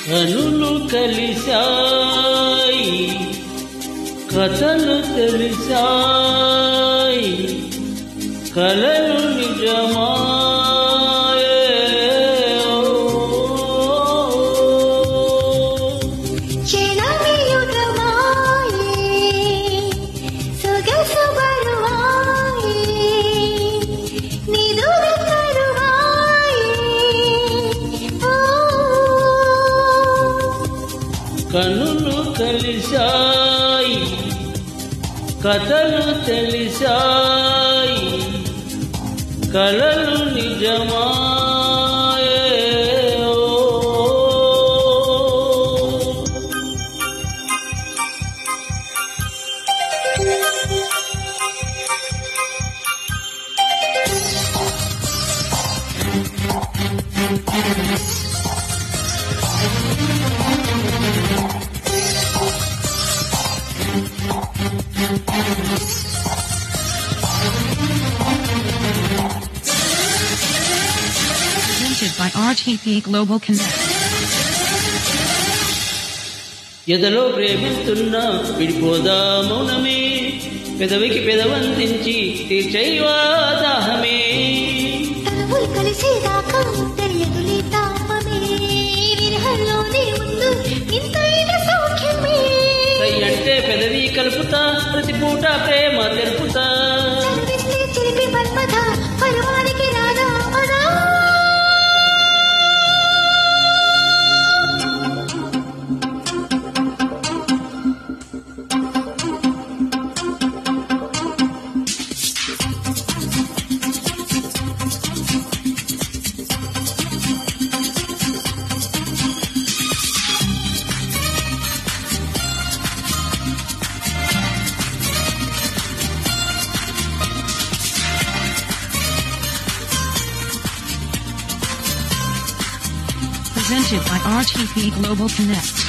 కనులు కలిశాయి కథలు తెలిసాయి కలలు నిజమాయే క్షణమియుగమాయే సొగసు బరువాయే నిదుర కరువాయే ఓ కనులు కలిశాయి కథలు తెలిసాయి కలలు నిజమాయే ఓ. Presented by RTP Global Connect. ఎదలో ప్రేమిస్తున్నా విడిపోదా మౌనమే పెదవికి పెదవందించి తీర్చైవా దాహమే తనువులు కలిసేదాకా తెలియదులే తాపమే విరహంలోనే ముందు ఇంతైన సౌఖ్యమే సై అంటే పెదవి కలుపుతా ప్రతి పూట ప్రేమ తెలుపుతా చదివిస్తే చిలిపి మన్మథ పరవానికి రాదా పదా Presented by RTP Global Connect.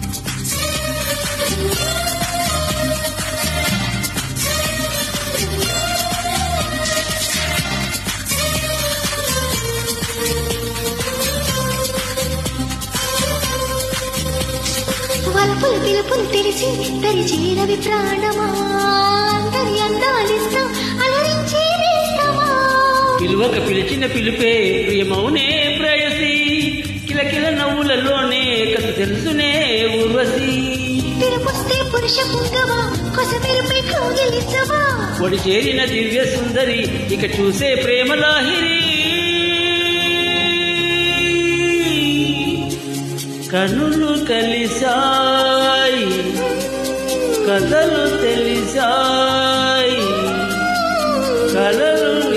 వలపులు పిలుపులు తెలిసి తెరిచేరవి ప్రాణమా అందరి అందాలిస్తాం అలరించే నేస్తమా పిలువక పిలిచిన పిలుపే ప్రియమౌనే ప్రేయసి కిలకిల నవ్వులలోనే కథ తెలుసునే ఊర్వశి తిరుపుస్తే పురుష పుంగవా కొసమెరుపై కౌగిలించవా ఒడి చేరిన దివ్య సుందరి ఇక చూసే ప్రేమ లాహిరి కనులు కలిసాయి కథలు తెలిసాయి కలలు